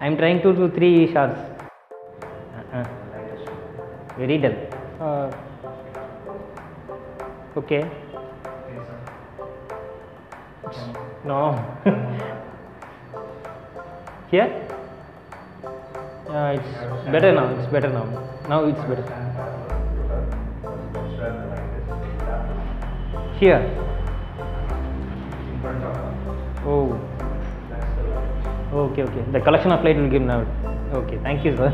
I'm trying to do three shots. Uh-uh. Very dull. Uh, okay. No. Here? Uh, it's better now. It's better now. Now it's better. Here. Oh. Okay, okay. The collection of light will give now. Okay, thank you, sir.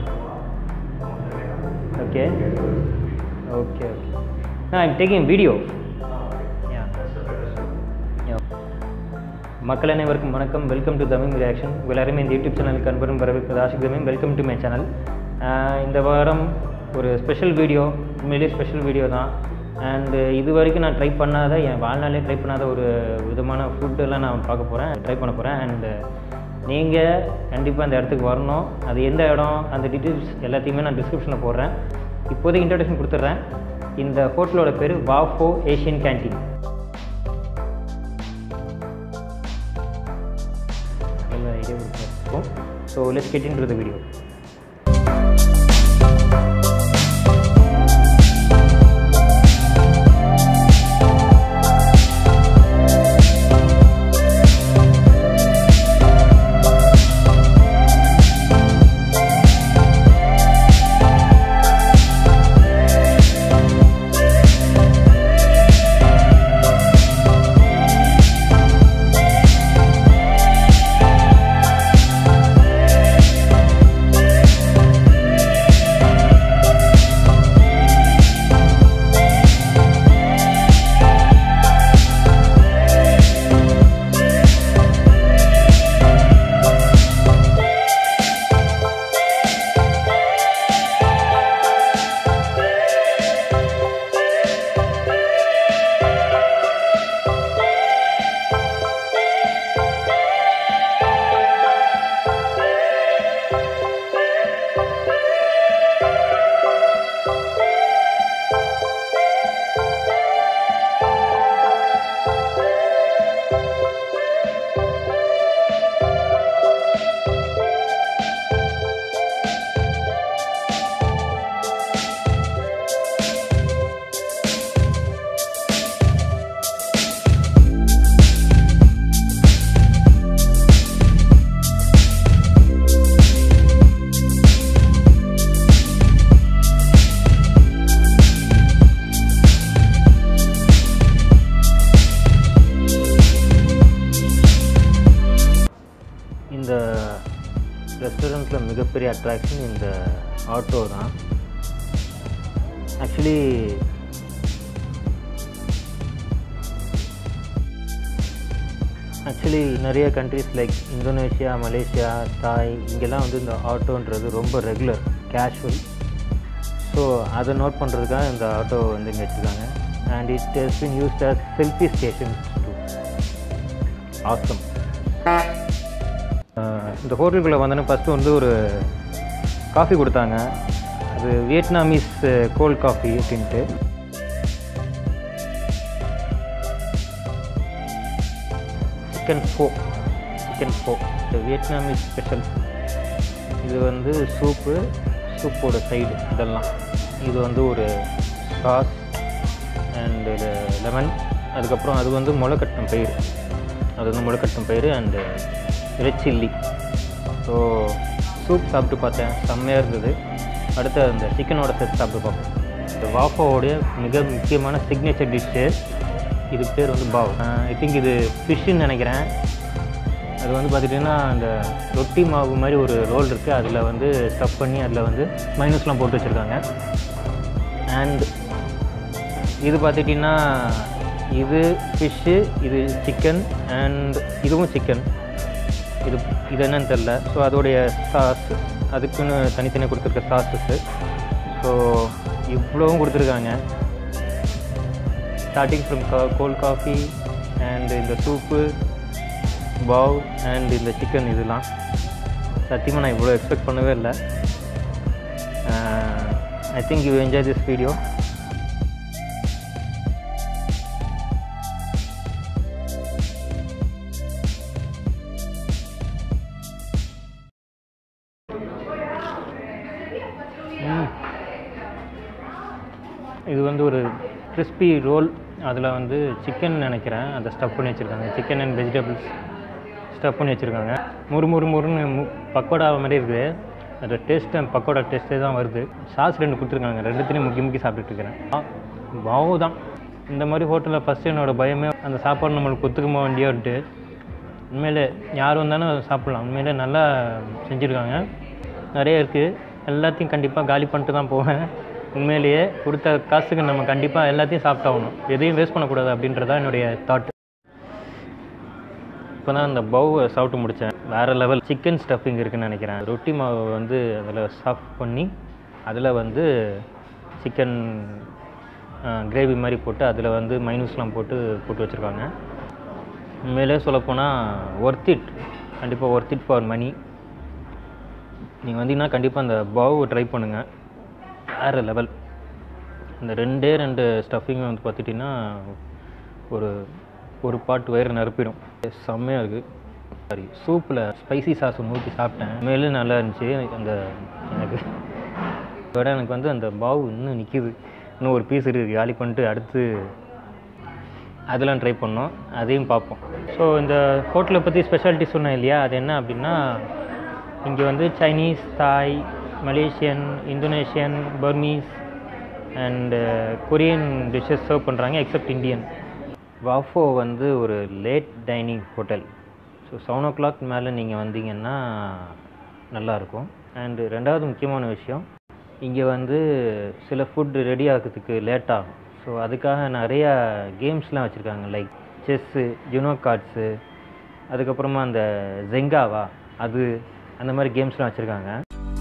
Okay. Okay, okay. No, I'm taking video. Yeah. Yeah. மக்கள் அனைவருக்கும் வணக்கம் welcome to Tamil reaction எல்லாருமே இந்த YouTube சேனலுக்கு அன்பரும் வரவேற்பது Ashik Tamil welcome to my channel இந்த வாரம் ஒரு ஸ்பெஷல் வீடியோ உண்மையிலேயே ஸ்பெஷல் வீடியோ தான் அண்டு இது வரைக்கும் நான் ட்ரை பண்ணாத என் வாழ்நாளே ட்ரை பண்ணாத ஒரு விதமான ஃபுட்டெல்லாம் நான் பார்க்க போகிறேன் ட்ரை பண்ண போகிறேன் அண்டு நீங்கள் கண்டிப்பாக அந்த இடத்துக்கு வரணும் அது எந்த இடம் அந்த டீட்டெயில்ஸ் எல்லாத்தையுமே நான் டிஸ்கிரிப்ஷனில் போடுறேன் இப்போதைக்கு இன்ட்ரடக்ஷன் கொடுத்துட்றேன் இந்த ஹோட்டலோட பேர் வாஃபோ ஏஷியன் கேன்டீன் நல்ல ஐடியா கொடுத்துருக்கோம் so let's get into the video இந்த ரெஸ்டாரண்ட்டில் மிகப்பெரிய அட்ராக்ஷன் இந்த ஆட்டோ தான் ஆக்சுவலி ஆக்சுவலி நிறைய countries like Indonesia Malaysia Thai இங்கெல்லாம் வந்து இந்த ஆட்டோன்றது ரொம்ப ரெகுலர் கேஷுவல் ஸோ அதை நோட் பண்ணுறதுக்காக இந்த ஆட்டோ வந்து இங்கே வச்சுருக்காங்க and it has been used as selfie station awesome இந்த ஹோட்டலுக்குள்ளே வந்தோன்னே ஃபஸ்ட்டு வந்து ஒரு காஃபி கொடுத்தாங்க அது வியட்நாமீஸ் கோல்ட் காஃபி அப்படின்ட்டு சிக்கன் ஃபோ சிக்கன் ஃபோ இது வியட்நாமீஸ் ஸ்பெஷல் இது வந்து சூப்பு சூப்போட சைடு இதெல்லாம் இது வந்து ஒரு சாஸ் அண்டு லெமன் அதுக்கப்புறம் அது வந்து முளைக்கட்டும் பயிர் அது வந்து முளைக்கட்டும் பயிர் and red chilli so soup சாப்பிட்டு பார்த்தேன் செம்மையாக இருந்தது அடுத்து அந்த சிக்கனோட சேர்த்து சாப்பிட்டு பார்ப்போம் இந்த வாஃபாவோடைய மிக முக்கியமான சிக்னேச்சர் டிஷ்ஷு இது பேர் வந்து பாவ் ஐ திங்க் இது ஃபிஷ்ஷுன்னு நினைக்கிறேன் அது வந்து பார்த்துட்டிங்கன்னா அந்த ரொட்டி மாவு மாதிரி ஒரு ரோல் இருக்குது அதில் வந்து ஸ்டஃப் பண்ணி அதில் வந்து மைனஸ்லாம் போட்டு வச்சுருக்காங்க அண்ட் இது பார்த்துட்டிங்கன்னா இது ஃபிஷ்ஷு இது சிக்கன் அண்ட் இதுவும் சிக்கன் இது இது என்னன்னு தெரில ஸோ அதோடைய சாஸ் அதுக்குன்னு தனித்தனியாக கொடுத்துருக்க சாஸஸ்ஸு ஸோ இவ்வளவும் கொடுத்துருக்காங்க ஸ்டார்டிங் ஃப்ரம் கா கோல்ட் காஃபி அண்ட் இந்த சூப்பு பாவ் அண்ட் இந்த சிக்கன் இதெல்லாம் சத்தியமாக நான் இவ்வளோ எக்ஸ்பெக்ட் பண்ணவே இல்லை I think you enjoy this video hmm. இது வந்து ஒரு கிறிஸ்பி ரோல் அதில் வந்து சிக்கன் நினைக்கிறேன் அதை ஸ்டஃப் பண்ணி வச்சுருக்காங்க சிக்கன் அண்ட் வெஜிடபிள்ஸ் ஸ்டஃப் பண்ணி வச்சுருக்காங்க முறு முறு முறுன்னு மு பக்கோடா மாதிரி இருக்குது அந்த டேஸ்ட் பக்கோடா டேஸ்ட்டே தான் வருது சாஸ் ரெண்டு கொடுத்துருக்காங்க ரெண்டுத்தையும் முக்கி முக்கி சாப்பிட்டுட்டு இருக்கிறேன் பாவு தான் இந்த மாதிரி ஹோட்டலில் ஃபஸ்ட்டு என்னோட பயமே அந்த சாப்பாடு நம்மளுக்கு ஒத்துக்குமா வேண்டியோன்ட்டு உண்மையிலே யார் வந்தாலும் சாப்பிட்லாம் உண்மையிலே நல்லா செஞ்சுருக்காங்க நிறைய இருக்குது எல்லாத்தையும் கண்டிப்பாக காலி பண்ணிட்டு தான் போவேன் உண்மையிலேயே கொடுத்த காசுக்கு நம்ம கண்டிப்பாக எல்லாத்தையும் சாப்பிட்டாகணும் எதையும் வேஸ்ட் பண்ணக்கூடாது அப்படின்றதான் என்னுடைய தாட் இப்போ தான் அந்த பவுவை சாப்பிட்டு முடித்தேன் வேறு லெவல் சிக்கன் ஸ்டஃபிங் இருக்குன்னு நினைக்கிறேன் ரொட்டி மாவு வந்து அதில் சாஃப்ட் பண்ணி அதில் வந்து சிக்கன் கிரேவி மாதிரி போட்டு அதில் வந்து மைனூஸ்லாம் போட்டு போட்டு வச்சுருக்காங்க உண்மையிலே சொல்லப்போனால் ஒர்த் இட் கண்டிப்பாக ஒர்த் இட் ஃபார் மணி நீங்கள் வந்தீங்கன்னா கண்டிப்பாக அந்த பவுவை ட்ரை பண்ணுங்கள் வேறு லெவல் இந்த ரெண்டே ரெண்டு ஸ்டஃபிங் வந்து பார்த்துட்டிங்கன்னா ஒரு ஒரு பாட்டு வயிறு நிரப்பிடும் செம்மையாக இருக்குது சாரி சூப்பில் ஸ்பைசி சாஸ் ஒன்று ஊற்றி சாப்பிட்டேன் மேலும் நல்லா இருந்துச்சு அந்த எனக்கு விட எனக்கு வந்து அந்த பாவு இன்னும் நிற்கிது இன்னும் ஒரு பீஸ் இருக்குது காலி பண்ணிட்டு அடுத்து அதெல்லாம் ட்ரை பண்ணோம் அதையும் பார்ப்போம் ஸோ இந்த ஹோட்டலை பற்றி ஸ்பெஷாலிட்டி சொன்னேன் இல்லையா அது என்ன அப்படின்னா இங்கே வந்து Chinese Thai Malaysian Indonesian Burmese and Korean dishes serve பண்ணுறாங்க எக்ஸப்ட் இந்தியன் வாஃபோ வந்து ஒரு late dining hotel so seven o'clock மேலே நீங்கள் வந்தீங்கன்னா நல்லாயிருக்கும் அண்டு ரெண்டாவது முக்கியமான விஷயம் இங்கே வந்து சில ஃபுட் ரெடி ஆகிறதுக்கு லேட் ஆகும் ஸோ அதுக்காக நிறையா கேம்ஸ்லாம் வச்சுருக்காங்க லைக் செஸ்ஸு ஜுனோ கார்ட்ஸு அதுக்கப்புறமா அந்த ஜெங்காவா அது அந்த மாதிரி கேம்ஸ்லாம் வச்சுருக்காங்க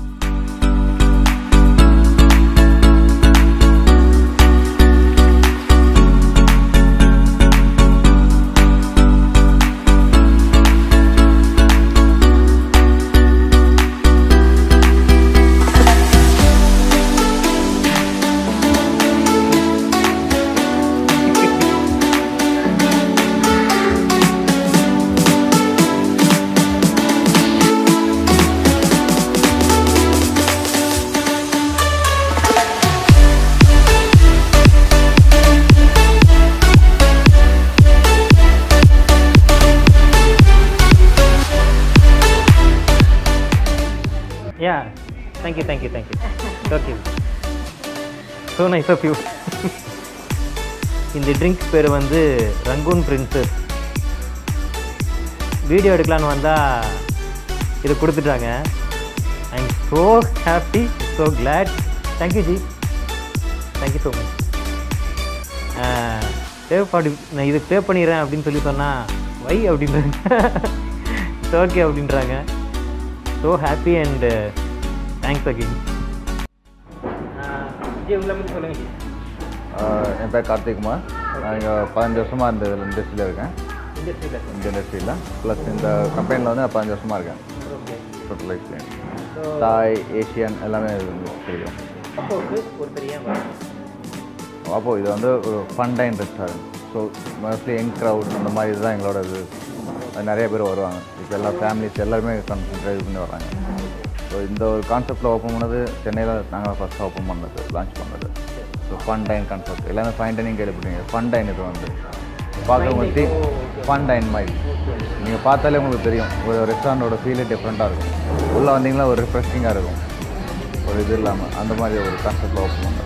yeah thank you thank you thank you okay so nice of you இந்த ட்ரிங்க் பேர் வந்து ரங்கூன் பிரின்சஸ் வீடியோ எடுக்கலான்னு வந்தால் இதை கொடுத்துட்டாங்க I am so happy so glad thank you ji thank you so much தேவைப்பாடு நான் இது பே பண்ணிடுறேன் அப்படின்னு சொல்லி சொன்னால் வை அப்படின்றாங்க ஓகே அப்படின்றாங்க so happy and thanks again ji உங்களை பற்றி சொல்லுங்கள் ஜி ஆஹ் என் பேர் கார்த்திக்குமார் நான் இங்கே பதினஞ்சு வருஷமாக இந்த இண்டஸ்ட்ரியில் இருக்கேன் இண்டஸ்ட்ரியில் இந்த இண்டஸ்ட்ரியில் ப்ளஸ் இந்த கம்பெனியில் வந்து நான் பதினஞ்சு வருஷமாக இருக்கேன் okay total experience so Thai Asian எல்லாமே இது தெரியும் அப்போவுக்கு ஒருத்தர் ஏன் வரணும் அப்போது இது வந்து ஒரு fun dine restaurant so mostly young crowd அந்த மாதிரி இதுதான் எங்களோட இது அது நிறைய பேர் வருவாங்க இப்போ எல்லா ஃபேமிலிஸ் எல்லாருமே கான்சென்ட்ரேட் பண்ணி வராங்க ஸோ இந்த ஒரு கான்செப்டில் ஓப்பன் பண்ணது சென்னையில் நாங்கள் ஃபஸ்ட்டாக ஓப்பன் பண்ணது லான்ச் பண்ணது ஸோ ஃபன் டைன் கான்செப்ட் எல்லாமே ஃபைன் டைனிங் கேள்விப்பட்டீங்க ஃபன் டைன் இது வந்து பார்க்குறவங்களுக்கு ஃபன் டைன் மாதிரி நீங்கள் பார்த்தாலே உங்களுக்கு தெரியும் ஒரு ரெஸ்டாரண்ட்டோட ஃபீலே டிஃப்ரெண்ட்டாக இருக்கும் உள்ளே வந்தீங்கன்னா ஒரு ரிஃப்ரெஷிங்காக இருக்கும் ஒரு இது இல்லாமல் அந்த மாதிரி ஒரு கான்செப்டில் ஓப்பன் பண்ணது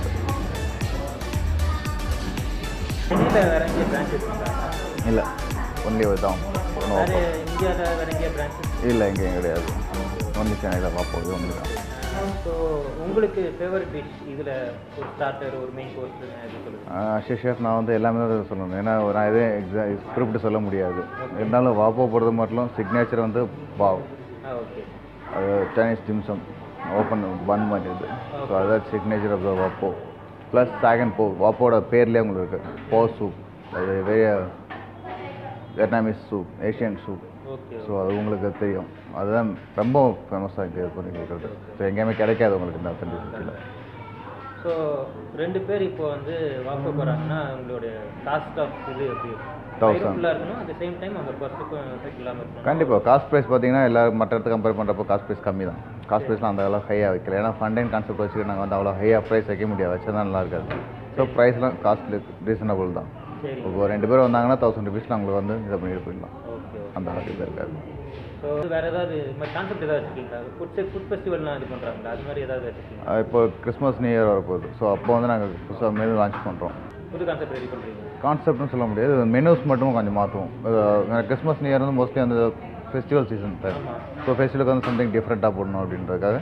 சென்னையில் வேற எங்கேயும் பிரான்ச்சஸ் இருக்காங்க இல்லை ஒன்லி தான் ஒன்றும் வேறு இந்தியாவில் வேற எங்கேயும் பிரான்ச்சஸ் இல்லை எங்கேயும் கிடையாது ஒன்லி சென்னையில் பார்ப்போம் இது ஒன்று தான் ஸோ உங்களுக்கு ஃபேவரட் டிஷ் இதில் ஒரு ஸ்டார்டர் ஒரு மெயின் கோர்ஸ் எது சொல்லுங்கள் அஷிஷ் ஷேஃப் நான் வந்து எல்லாமே தான் சொல்லணும் ஏன்னா நான் எதுவும் எக்ஸா குறிப்பிட்டு சொல்ல முடியாது இருந்தாலும் வாப்போ பொறுத்த மட்டும் சிக்னேச்சர் வந்து பாவ் ஆ ஓகே அது சைனீஸ் டிம்சம் ஓப்பன் பன் மாதிரி இது ஸோ அதான் signature of the Wafo plus chicken pho வாப்போட பேர்லேயே உங்களுக்கு இருக்குது போ சூப் அது வெரிய Vietnamese soup Asian soup okay so அது உங்களுக்கு தெரியும் அதுதான் ரொம்ப ஃபேமஸாக இது பண்ணி கொடுக்குறது ஸோ எங்கேயுமே கிடைக்காது உங்களுக்கு இந்த அத்தன்டிசிட்டியில் ஸோ ரெண்டு பேர் இப்போ வந்து வாக்க போகிறாங்கன்னா உங்களுடைய காஸ்ட் ஆஃப் இது எப்படி Thousand. ஃபுல்லாக இருக்கணும் அட் சேம் டைம் அந்த பர்ஸுக்கும் எஃபெக்ட் இல்லாமல் இருக்கணும் கண்டிப்பாக காஸ்ட் ப்ரைஸ் பார்த்தீங்கன்னா எல்லா மற்ற இடத்துக்கு கம்பேர் பண்ணுறப்போ காஸ்ட் ப்ரைஸ் கம்மி தான் காஸ்ட் ப்ரைஸ்லாம் அந்த அளவு ஹையாக வைக்கல ஏன்னா ஃபண்ட் அண்ட் கான்செப்ட் வச்சுட்டு நாங்கள் வந்து அவ்வளோ ஹையாக ப்ரைஸ் வைக்க முடியாது வச்சா தான் நல்லா இருக்காது ஸோ ப்ரைஸ்லாம் காஸ்ட்லி ரீசனபிள் தான் சரி இப்போ ரெண்டு பேர் வந்தாங்கன்னா தௌசண்ட் ருபீஸில் அவங்களுக்கு வந்து இதை பண்ணிட்டு போயிடலாம் ஓகே அந்த அளவுக்கு இது இருக்காது ஸோ வேறு ஏதாவது இது மாதிரி கான்செப்ட் ஏதாவது வச்சுருக்கீங்களா ஃபுட் ஃபுட் ஃபெஸ்டிவல்னால் இது பண்ணுறாங்களா அது மாதிரி ஏதாவது வச்சுருக்கீங்களா அஹ் இப்போ கிறிஸ்மஸ் நியூ இயர் வரப்போகுது ஸோ அப்போ வந்து நாங்கள் புதுசாக மெனு லான்ச் பண்ணுறோம் புது கான்செப்ட் ரெடி பண்ணுறீங்க கான்செப்ட்னு சொல்ல முடியாது மெனூஸ் மட்டும் கொஞ்சம் மாற்றுவோம் கிறிஸ்மஸ் நியூ இயர் வந்து மோஸ்ட்லி அந்த ஃபெஸ்டிவல் சீசன் டைம் ஆமாம் ஸோ ஃபெஸ்டிவலுக்கு வந்து சம்திங் டிஃப்ரெண்ட்டாக போடணும் அப்படின்றதுக்காக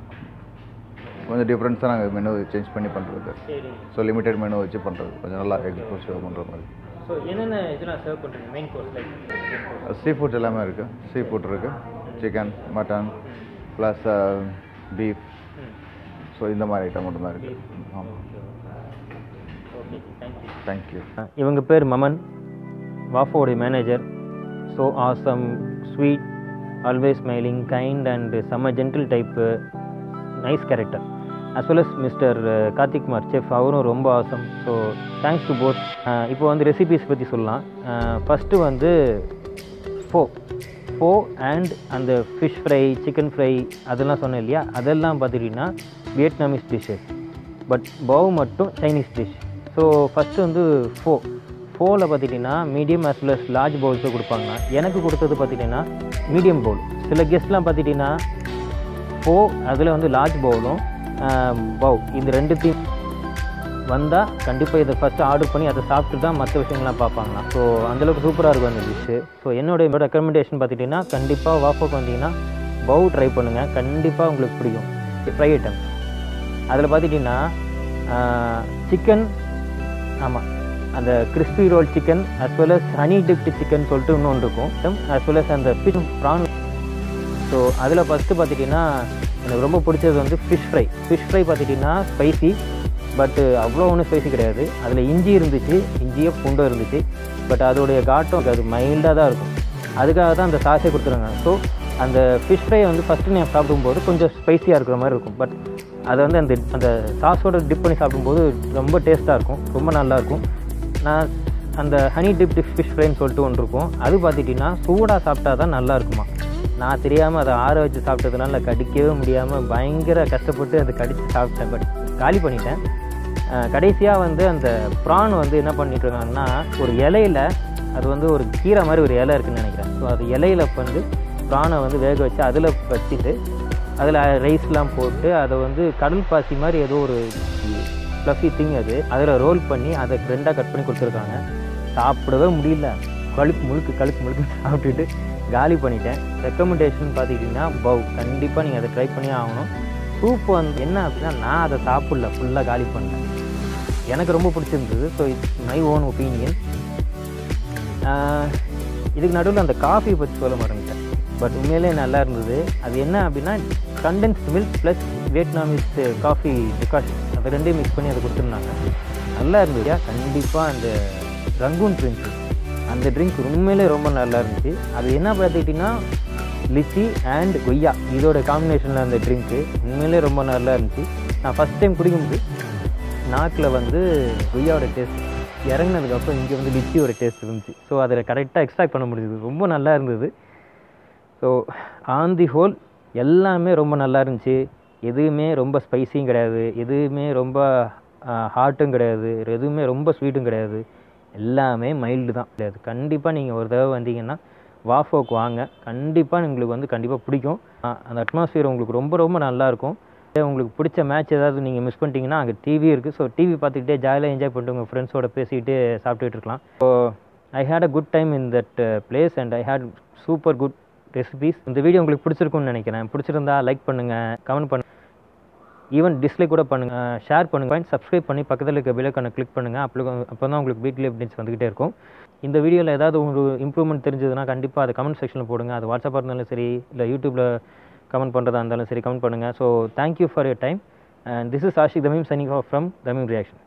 கொஞ்சம் டிஃப்ரெண்ட்ஸாக நாங்கள் மெனு சேஞ்ச் பண்ணி பண்ணுறது சரி ஸோ லிமிடெட் மெனு வச்சு பண்ணுறது கொஞ்சம் நல்லா எக்ஸ்க்ளூசிவாக பண்ணுற மாதிரி ஸோ என்னென்ன இதெல்லாம் சர்வ் பண்ணுறீங்க main course like seafood எல்லாமே இருக்குது சீ ஃபுட் இருக்குது chicken mutton plus beef hmm so இந்த மாதிரி ஐட்டம் மட்டும் தான் இருக்குது ஆமாம் ஓகே தேங்க்யூ தேங்க்யூ இவங்க பேர் மமன் வாஃபோடைய manager so awesome sweet always smiling kind and செம்ம gentle type nice character as well as mister Karthik Kumar chef அவரும் ரொம்ப awesome so thanks to both இப்போ வந்து ரெசிபிஸ் பற்றி சொல்லலாம் ஃபஸ்ட்டு வந்து ஃபோ ஃபோ அண்ட் அந்த ஃபிஷ் ஃப்ரை சிக்கன் ஃப்ரை அதெல்லாம் சொன்னேன் இல்லையா அதெல்லாம் பார்த்துக்கிட்டிங்கன்னா வியட்நாமிஸ் டிஷ்ஷஸ் பட் பவ் மட்டும் சைனீஸ் டிஷ் ஸோ ஃபஸ்ட்டு வந்து ஃபோ ஃபோவில் பார்த்துட்டிங்கன்னா medium as well as large பவுல்ஸும் கொடுப்பாங்க எனக்கு கொடுத்தது பார்த்துட்டிங்கன்னா மீடியம் பவுல் சில கெஸ்ட்லாம் பார்த்துட்டிங்கன்னா ஃபோ அதில் வந்து லார்ஜ் பவுலும் பவ் இந்த ரெண்டுத்தையும் வந்தால் கண்டிப்பாக இதை ஃபஸ்ட்டு ஆர்டர் பண்ணி அதை சாப்பிட்டு தான் மற்ற விஷயங்கள்லாம் பார்ப்பாங்க ஸோ அந்தளவுக்கு சூப்பராக இருக்கும் அந்த டிஷ்ஷு ஸோ என்னோட ரெக்கமெண்டேஷன் பார்த்துட்டிங்கன்னா கண்டிப்பாக வாஃபோக்கு வந்தீங்கன்னா பவ் ட்ரை பண்ணுங்கள் கண்டிப்பாக உங்களுக்கு பிடிக்கும் ஃப்ரை ஐட்டம் அதில் பார்த்துட்டிங்கன்னா சிக்கன் ஆமாம் அந்த crispy roll chicken as well as honey dipped chicken சொல்லிட்டு இன்னொன்று இருக்கும் as well as அந்த ஃபிஷ் ப்ரான் ஸோ அதில் ஃபஸ்ட்டு பார்த்துட்டிங்கன்னா எனக்கு ரொம்ப பிடிச்சது வந்து ஃபிஷ் ஃப்ரை ஃபிஷ் ஃப்ரை பார்த்துட்டிங்கன்னா ஸ்பைசி பட்டு அவ்வளோ ஒன்றும் ஸ்பைசி கிடையாது அதில் இஞ்சி இருந்துச்சு இஞ்சியோ பூண்டும் இருந்துச்சு பட் அதோடைய காட்டும் அது மைல்டாக தான் இருக்கும் அதுக்காக தான் அந்த சாஸே கொடுத்துருங்க ஸோ அந்த ஃபிஷ் ஃப்ரை வந்து ஃபஸ்ட்டு நான் சாப்பிடும்போது கொஞ்சம் ஸ்பைசியாக இருக்கிற மாதிரி இருக்கும் பட் அதை வந்து அந்த அந்த சாஸோட டிப் பண்ணி சாப்பிடும்போது ரொம்ப டேஸ்ட்டாக இருக்கும் ரொம்ப நல்லாயிருக்கும் நான் அந்த ஹனி டிப்டு ஃபிஷ் ஃப்ரைன்னு சொல்லிட்டு ஒன்று இருக்கும் அது பார்த்துட்டிங்கன்னா சூடாக சாப்பிட்டா தான் நல்லா இருக்குமா நான் தெரியாமல் அதை ஆற வச்சு சாப்பிட்டதுனால கடிக்கவே முடியாமல் பயங்கர கஷ்டப்பட்டு அதை கடித்து சாப்பிட்டேன் பட் காலி பண்ணிட்டேன் கடைசியாக வந்து அந்த ப்ரான் வந்து என்ன பண்ணிட்டு இருக்காங்கன்னா ஒரு இலையில அது வந்து ஒரு கீரை மாதிரி ஒரு இலை இருக்குன்னு நினைக்கிறேன் ஸோ அது இலையில வந்து ப்ரானை வந்து வேக வச்சு அதில் வச்சுட்டு அதில் ரைஸ்லாம் போட்டு அதை வந்து கடல் பாசி மாதிரி ஏதோ ஒரு ஃப்ளஃபி திங் அது அதில் ரோல் பண்ணி அதை ரெண்டாக கட் பண்ணி கொடுத்துருக்காங்க சாப்பிடவே முடியல கழுக்கு முழுக்கு கழுக்கு முழுக்கு சாப்பிட்டுட்டு காலி பண்ணிட்டேன் ரெக்கமெண்டேஷன் பார்த்துக்கிட்டிங்கன்னா பவ் கண்டிப்பாக நீங்கள் அதை ட்ரை பண்ணி ஆகணும் சூப் வந்து என்ன அப்படின்னா நான் அதை சாப்பிடல ஃபுல்லாக காலி பண்ணேன் எனக்கு ரொம்ப பிடிச்சிருந்தது so it's my own opinion இதுக்கு நடுவில் அந்த காஃபி பற்றி சொல்ல மறந்துட்டேன் பட் உண்மையிலே நல்லா இருந்தது அது என்ன அப்படின்னா condensed milk plus Vietnamese coffee decoction அது ரெண்டையும் மிக்ஸ் பண்ணி அதை கொடுத்துருந்தாங்க நல்லா இருந்தது கண்டிப்பாக அந்த ரங்கூன் ட்ரிங்க் அந்த ட்ரிங்க் உண்மையிலே ரொம்ப நல்லா இருந்துச்சு அது என்ன பார்த்துக்கிட்டிங்கன்னா லிச்சி அண்ட் கொய்யா இதோட காம்பினேஷனில் அந்த ட்ரிங்க்கு உண்மையிலே ரொம்ப நல்லா இருந்துச்சு நான் ஃபஸ்ட் டைம் குடிக்கும்போது நாக்கில் வந்து கொய்யாவோட டேஸ்ட் இறங்கினதுக்கப்புறம் இங்கே வந்து லிச்சியோட டேஸ்ட் இருந்துச்சு ஸோ அதில் கரெக்டாக எக்ஸ்ட்ராக்ட் பண்ண முடியுது ரொம்ப நல்லா இருந்தது ஸோ ஆன் தி ஹோல் எல்லாமே ரொம்ப நல்லா இருந்துச்சு எதுவுமே ரொம்ப ஸ்பைசியும் கிடையாது எதுவுமே ரொம்ப ஹாட்டும் கிடையாது எதுவுமே ரொம்ப ஸ்வீட்டும் கிடையாது எல்லாமே மைல்டு தான் கிடையாது கண்டிப்பாக நீங்கள் ஒரு தடவை வந்தீங்கன்னா வாஃபோக்கு வாங்க கண்டிப்பாக உங்களுக்கு வந்து கண்டிப்பாக பிடிக்கும் ஆ, அந்த அட்மாஸ்பியர் உங்களுக்கு ரொம்ப ரொம்ப நல்லாயிருக்கும் உங்களுக்கு பிடிச்ச மேட்ச் ஏதாவது நீங்கள் மிஸ் பண்ணிட்டீங்கன்னா அங்கே டிவி இருக்குது ஸோ டிவி பார்த்துக்கிட்டே ஜாலியாக என்ஜாய் பண்ணிட்டு உங்கள் ஃப்ரெண்ட்ஸோட பேசிக்கிட்டு சாப்பிட்டுட்டு இருக்கலாம் so I had a good time in that place and I had super good recipes இந்த வீடியோ உங்களுக்கு பிடிச்சிருக்கும்னு நினைக்கிறேன் பிடிச்சிருந்தா லைக் பண்ணுங்கள் கமெண்ட் பண்ணுங்கள் ஈவன் டிஸ்லைக் கூட பண்ணுங்கள் ஷேர் பண்ணுங்கள் பாயிண்ட் சப்ஸ்கிரைப் பண்ணி பக்கத்தில் இருக்க பில்லைக்கான கிளிக் பண்ணுங்கள் அப்போ அப்போ தான் உங்களுக்கு வீக்லி அப்டேட்ஸ் வந்துகிட்டே இருக்கும் இந்த வீடியோவில் ஏதாவது உங்களுக்கு இம்ப்ரூவ்மெண்ட் தெரிஞ்சதுன்னா கண்டிப்பாக அதை கமெண்ட் செக்ஷனில் போடுங்க அது வாட்ஸ்அப்பாக இருந்தாலும் சரி இல்லை யூடியூப்பில் கமெண்ட் பண்ணுறதா இருந்தாலும் சரி கமெண்ட் பண்ணுங்கள் so thank you for your time and this is Ashik Tamim signing off from Tamim reaction